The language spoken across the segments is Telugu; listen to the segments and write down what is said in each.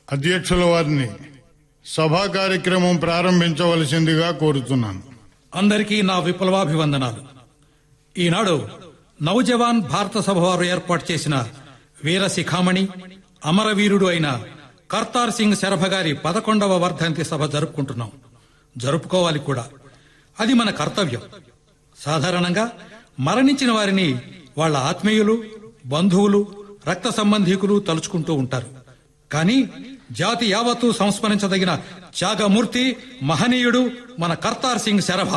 అధ్యక్షుల వారిని సభా కార్యక్రమం ప్రారంభించవలసిందిగా కోరుతున్నాను అందరికీ నా విప్లవాభివందనాలు ఈనాడు నవజవాన్ భారత సభ వారు ఏర్పాటు చేసిన వీర శిఖామణి అమరవీరుడు అయిన కర్తార్ సింగ్ శరభ గారి పదకొండవ వర్ధంతి సభ జరుపుకుంటున్నాం జరుపుకోవాలి కూడా అది మన కర్తవ్యం సాధారణంగా మరణించిన వారిని వాళ్ళ ఆత్మీయులు బంధువులు రక్త సంబంధీకులు తలుచుకుంటూ ఉంటారు కానీ జాతి యావత్తు సంస్మరించదగిన త్యాగమూర్తి మహనీయుడు మన కర్తార్ సింగ్ శరభ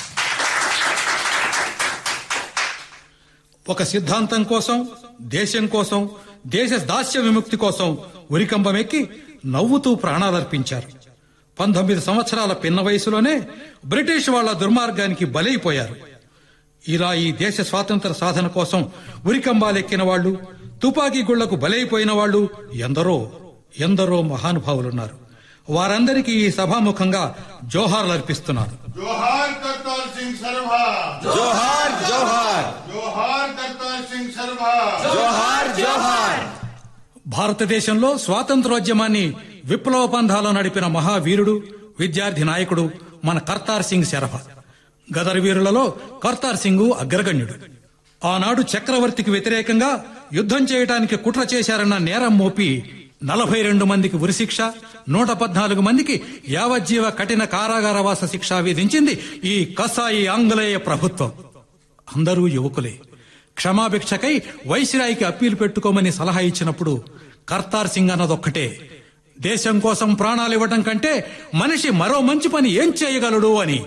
ఒక సిద్ధాంతం కోసం దేశం కోసం దేశ దాస్య విముక్తి కోసం ఉరికంబమెక్కి నవ్వుతూ ప్రాణాలర్పించారు పంతొమ్మిది సంవత్సరాల పిన్న వయసులోనే బ్రిటిష్ వాళ్ళ దుర్మార్గానికి బలైపోయారు ఇలా ఈ దేశ స్వాతంత్ర సాధన కోసం ఉరికంబాలెక్కిన వాళ్ళు తుపాకీ గుళ్లకు బలైపోయిన వాళ్ళు ఎందరో ఎందరో మహానుభావులున్నారు వారందరికీ ఈ సభాముఖంగా జోహార్లు అర్పిస్తున్నారు జోహార్ కర్తార్ సింగ్ సర్వా జోహార్ జోహార్ జోహార్ కర్తార్ సింగ్ సర్వా జోహార్ జోహార్ భారతదేశంలో స్వాతంత్రోద్యమాన్ని విప్లవ పంధాలో నడిపిన మహావీరుడు విద్యార్థి నాయకుడు మన కర్తార్ సింగ్ శరభ గదర్ వీరులలో కర్తార్ సింగ్ అగ్రగణ్యుడు ఆనాడు చక్రవర్తికి వ్యతిరేకంగా యుద్ధం చేయడానికి కుట్ర చేశారన్న నేరం మోపి నలభై రెండు మందికి ఉరిశిక్ష నూట పద్నాలుగు మందికి యావజ్జీవ కఠిన కారాగారవాస శిక్ష విధించింది ఈ కసాయి ఆంగ్లేయ ప్రభుత్వం అందరూ యువకులే క్షమాభిక్షకై వైసిరాయికి అప్పీలు పెట్టుకోమని సలహా ఇచ్చినప్పుడు కర్తార్ సింగ్ అన్నదొక్కటే దేశం కోసం ప్రాణాలు ఇవ్వటం కంటే మనిషి మరో మంచి పని ఏం చేయగలడు అని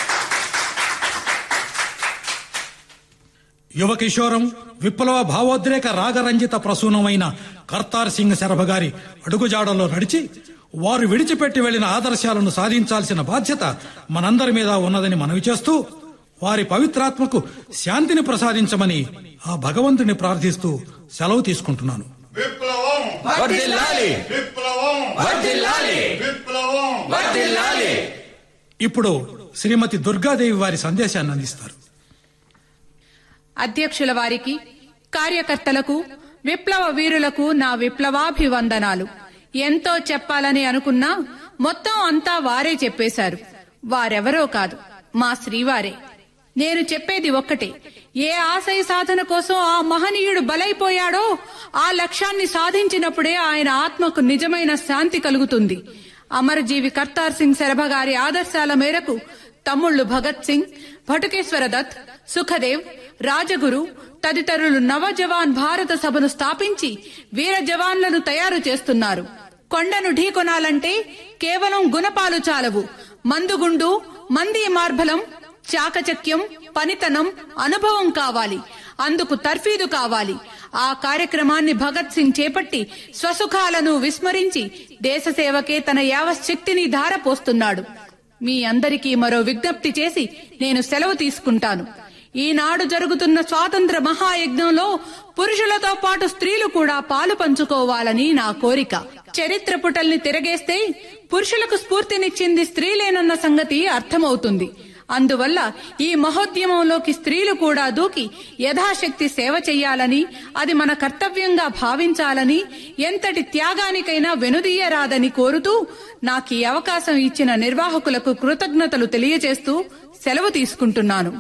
యువ కిషోరం విప్లవ భావోద్రేక రాగరంజిత ప్రసూనమైన కర్తార్ సింగ్ శరభ గారి అడుగుజాడల్లో నడిచి వారు విడిచిపెట్టి వెళ్లిన ఆదర్శాలను సాధించాల్సిన బాధ్యత మనందరి మీద ఉన్నదని మనవి చేస్తూ వారి పవిత్రాత్మకు శాంతిని ప్రసాదించమని ఆ భగవంతుని ప్రార్థిస్తూ సెలవు తీసుకుంటున్నాను విప్లవం వర్ధిల్లాలి విప్లవం వర్ధిల్లాలి విప్లవం వర్ధిల్లాలి ఇప్పుడు శ్రీమతి దుర్గాదేవి వారి సందేశాన్ని అందిస్తారు అధ్యక్షుల వారికి కార్యకర్తలకు విప్లవ వీరులకు నా విప్లవాభివందనాలు ఎంతో చెప్పాలని అనుకున్నా మొత్తం అంతా వారే చెప్పేశారు వారెవరో కాదు మా శ్రీవారే నేను చెప్పేది ఒక్కటే ఏ ఆశయ సాధన కోసం ఆ మహనీయుడు బలైపోయాడో ఆ లక్ష్యాన్ని సాధించినప్పుడే ఆయన ఆత్మకు నిజమైన శాంతి కలుగుతుంది అమరజీవి కర్తార్ సింగ్ శరభ గారి ఆదర్శాల మేరకు తమ్ముళ్లు భగత్ సింగ్ భటుకేశ్వర దత్ సుఖదేవ్ రాజగురు తదితరులు నవజవాన్ భారత సభను స్థాపించి వీర జవాన్లను తయారు చేస్తున్నారు కొండను ఢీకొనాలంటే కేవలం గుణపాలు చాలవు మందుగుండు మంది మార్బలం చాకచక్యం పనితనం అనుభవం కావాలి అందుకు తర్ఫీదు కావాలి ఆ కార్యక్రమాన్ని భగత్ సింగ్ చేపట్టి స్వసుఖాలను విస్మరించి దేశ సేవకే తన యావశక్తిని ధారపోస్తున్నాడు మీ అందరికీ మరో విజ్ఞప్తి చేసి నేను సెలవు తీసుకుంటాను ఈనాడు జరుగుతున్న స్వాతంత్ర మహాయజ్ఞంలో పురుషులతో పాటు స్త్రీలు కూడా పాలు పంచుకోవాలని నా కోరిక చరిత్ర పుటల్ని తిరగేస్తే పురుషులకు స్ఫూర్తినిచ్చింది స్త్రీలేనన్న సంగతి అర్థమవుతుంది అందువల్ల ఈ మహోద్యమంలోకి స్త్రీలు కూడా దూకి యథాశక్తి సేవ చెయ్యాలని అది మన కర్తవ్యంగా భావించాలని ఎంతటి త్యాగానికైనా వెనుదీయరాదని కోరుతూ నాకు ఈ అవకాశం ఇచ్చిన నిర్వాహకులకు కృతజ్ఞతలు తెలియజేస్తూ సెలవు తీసుకుంటున్నాను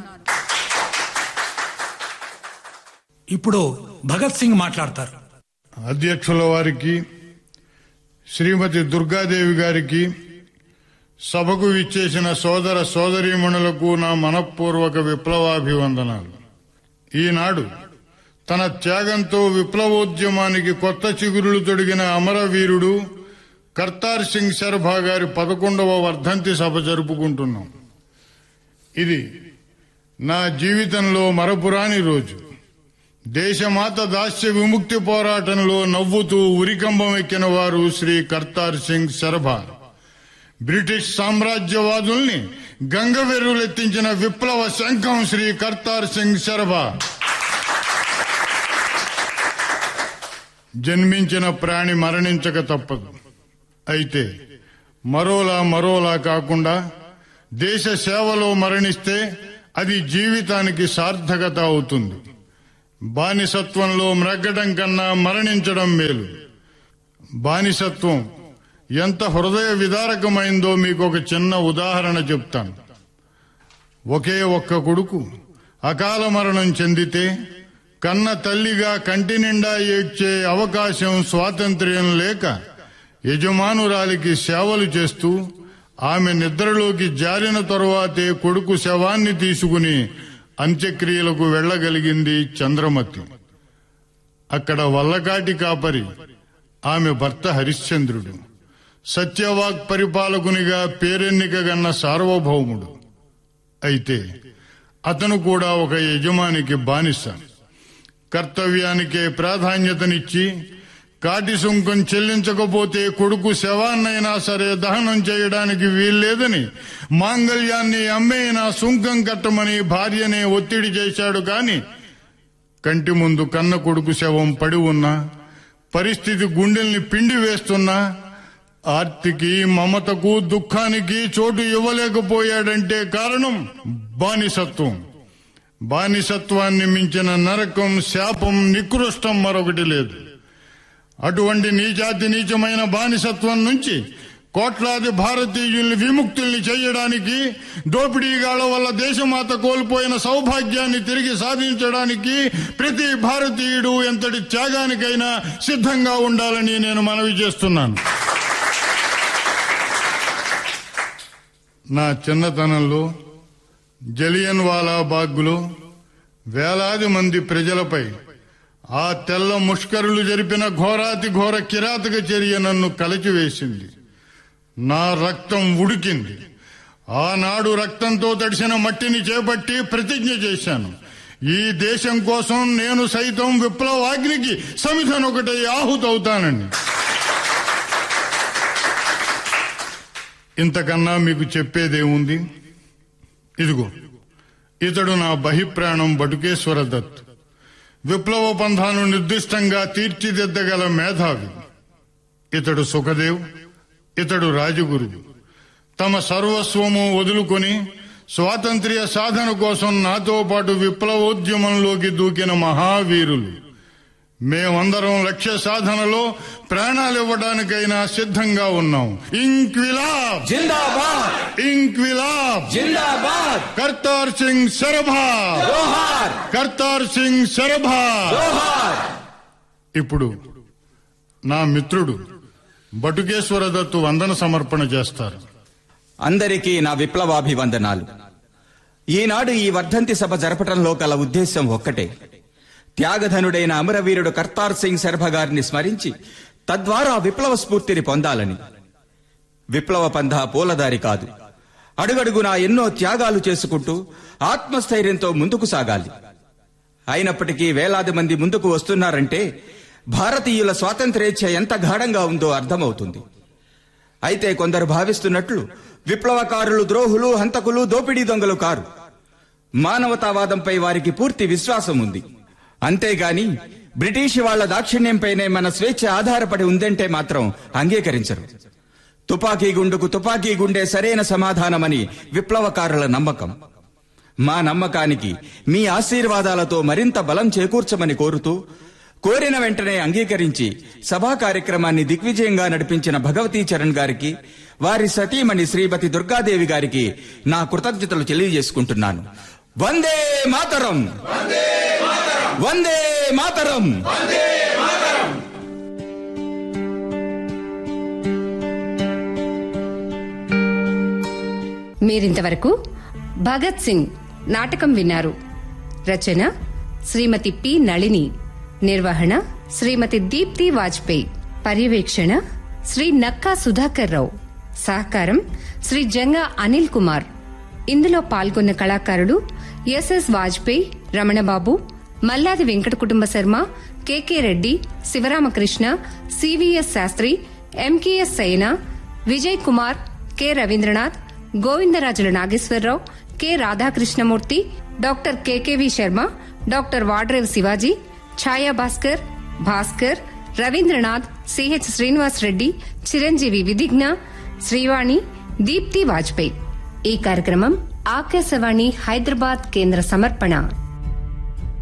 ఇప్పుడు భగత్ సింగ్ మాట్లాడతారు అధ్యక్షుల వారికి శ్రీమతి దుర్గాదేవి గారికి సభకు విచ్చేసిన సోదర సోదరీమణులకు నా మనఃపూర్వక విప్లవాభివందనాలు ఈనాడు తన త్యాగంతో విప్లవోద్యమానికి కొత్త చిగురులు తొడిగిన అమరవీరుడు కర్తార్ సింగ్ శర్భా గారి పదకొండవ వర్ధంతి సభ జరుపుకుంటున్నాం ఇది నా జీవితంలో మరపురాని రోజు దేశమాత దాస్య విముక్తి పోరాటంలో నవ్వుతూ ఉరికంబం ఎక్కిన వారు శ్రీ కర్తార్ సింగ్ శరభ బ్రిటిష్ సామ్రాజ్యవాదుల్ని గంగవెర్రులెత్తించిన విప్లవ శంఖం శ్రీ కర్తార్ సింగ్ శరభ జన్మించిన ప్రాణి మరణించక తప్పదు అయితే మరోలా మరోలా కాకుండా దేశ సేవలో మరణిస్తే అది జీవితానికి సార్థకత అవుతుంది బానిసత్వంలో మ్రగ్గడం కన్నా మరణించడం మేలు బానిసత్వం ఎంత హృదయ విదారకమైందో మీకు ఒక చిన్న ఉదాహరణ చెప్తాను ఒకే ఒక్క కొడుకు అకాల మరణం చెందితే కన్న తల్లిగా కంటి నిండా ఏడ్చే అవకాశం స్వాతంత్ర్యం లేక యజమానురాలికి సేవలు చేస్తూ ఆమె నిద్రలోకి జారిన తరువాతే కొడుకు శవాన్ని తీసుకుని అంత్యక్రియలకు వెళ్లగలిగింది చంద్రమతి అక్కడ వల్లకాటి కాపరి ఆమె భర్త హరిశ్చంద్రుడు సత్యవాక్ పరిపాలకునిగా పేరెన్నికగన్న సార్వభౌముడు అయితే అతను కూడా ఒక యజమానికి బానిస కర్తవ్యానికే ప్రాధాన్యతనిచ్చి కాటి సుంకం చెల్లించకపోతే కొడుకు శవాన్నైనా సరే దహనం చేయడానికి వీల్లేదని మాంగళ్యాన్ని అమ్మేనా సుంకం కట్టమని భార్యనే ఒత్తిడి చేశాడు కాని కంటి ముందు కన్న కొడుకు శవం పడి ఉన్నా పరిస్థితి గుండెల్ని పిండి వేస్తున్నా ఆర్తికి మమతకు దుఃఖానికి చోటు ఇవ్వలేకపోయాడంటే కారణం బానిసత్వం బానిసత్వాన్ని మించిన నరకం శాపం నికృష్టం మరొకటి లేదు అటువంటి నీచాతి నీచమైన బానిసత్వం నుంచి కోట్లాది భారతీయుల్ని విముక్తుల్ని చేయడానికి దోపిడీగాళ్ల వల్ల దేశమాత కోల్పోయిన సౌభాగ్యాన్ని తిరిగి సాధించడానికి ప్రతి భారతీయుడు ఎంతటి త్యాగానికైనా సిద్ధంగా ఉండాలని నేను మనవి చేస్తున్నాను నా చిన్నతనంలో జలియన్ వాలా బాగ్లో వేలాది మంది ప్రజలపై ఆ తెల్ల ముష్కరులు జరిపిన ఘోరాతి ఘోర కిరాతక చర్య నన్ను కలచివేసింది నా రక్తం ఉడికింది ఆనాడు రక్తంతో తడిసిన మట్టిని చేపట్టి ప్రతిజ్ఞ చేశాను ఈ దేశం కోసం నేను సైతం విప్లవాగ్నికి సమిధనొకటై ఆహుతవుతానని ఇంతకన్నా మీకు చెప్పేదేముంది ఇదిగో ఇతడు నా బహిప్రాణం బటుకేశ్వర దత్ విప్లవ పంథాను నిర్దిష్టంగా తీర్చిదిద్దగల మేధావి ఇతడు సుఖదేవ్ ఇతడు రాజగురువు తమ సర్వస్వము వదులుకొని స్వాతంత్ర్య సాధన కోసం నాతో పాటు విప్లవోద్యమంలోకి దూకిన మహావీరులు మేమందరం లక్ష్య సాధనలో ప్రాణాలివ్వడానికైనా సిద్ధంగా ఉన్నాం ఇంక్విలాబ్ जिंदाबाद ఇంక్విలాబ్ जिंदाबाद కర్తార్ సింగ్ సరభా जोहार కర్తార్ సింగ్ సరభా जोहार ఇప్పుడు నా మిత్రుడు బటుకేశ్వర దత్తు వందన సమర్పణ చేస్తారు అందరికీ నా విప్లవాభివందనాలు ఈనాడు ఈ వర్ధంతి సభ జరపటంలో గల ఉద్దేశం ఒక్కటే త్యాగధనుడైన అమరవీరుడు కర్తార్ సింగ్ శర్భ గారిని స్మరించి తద్వారా విప్లవ స్ఫూర్తిని పొందాలని విప్లవ పంధ పూలదారి కాదు అడుగడుగునా ఎన్నో త్యాగాలు చేసుకుంటూ ఆత్మస్థైర్యంతో ముందుకు సాగాలి అయినప్పటికీ వేలాది మంది ముందుకు వస్తున్నారంటే భారతీయుల స్వాతంత్ర్యేచ్ఛ ఎంత గాఢంగా ఉందో అర్థమవుతుంది అయితే కొందరు భావిస్తున్నట్లు విప్లవకారులు ద్రోహులు హంతకులు దోపిడీ దొంగలు కారు మానవతావాదంపై వారికి పూర్తి విశ్వాసం ఉంది అంతేగాని బ్రిటిష్ వాళ్ల దాక్షిణ్యంపైనే మన స్వేచ్ఛ ఆధారపడి ఉందంటే మాత్రం అంగీకరించరు తుపాకీ గుండుకు తుపాకీ గుండే సరైన సమాధానమని విప్లవకారుల నమ్మకం మా నమ్మకానికి మీ ఆశీర్వాదాలతో మరింత బలం చేకూర్చమని కోరుతూ కోరిన వెంటనే అంగీకరించి సభా కార్యక్రమాన్ని దిగ్విజయంగా నడిపించిన భగవతీ చరణ్ గారికి వారి సతీమణి శ్రీమతి దుర్గాదేవి గారికి నా కృతజ్ఞతలు తెలియజేసుకుంటున్నాను వందే మాతరం వందే మాతరం మీరింతవరకు భగత్ సింగ్ నాటకం విన్నారు రచన శ్రీమతి పి నళిని నిర్వహణ శ్రీమతి దీప్తి వాజ్పేయి పర్యవేక్షణ శ్రీ నక్కా సుధాకర్ రావు సహకారం శ్రీ జంగా అనిల్ కుమార్ ఇందులో పాల్గొన్న కళాకారులు SS Vajpayee Ramanababu Malladi Venkata Kutumba Sarma KK Reddy Sivaramakrishna CVS Sastry MKS Saina Vijay Kumar K Ravindranath Govindarajula Nageswara Rao K Radhakrishnamurthy doctor KKV Sarma doctor Vadrevu Sivaji Chaya Bhaskar Bhaskar Ravindranath CH Srinivas Reddy Chiranjeevi Vidhigna Srivani Deepti Vajpayee ఈ కార్యక్రమం ఆకాశవాణి హైదరాబాద్ కేంద్ర సమర్పణ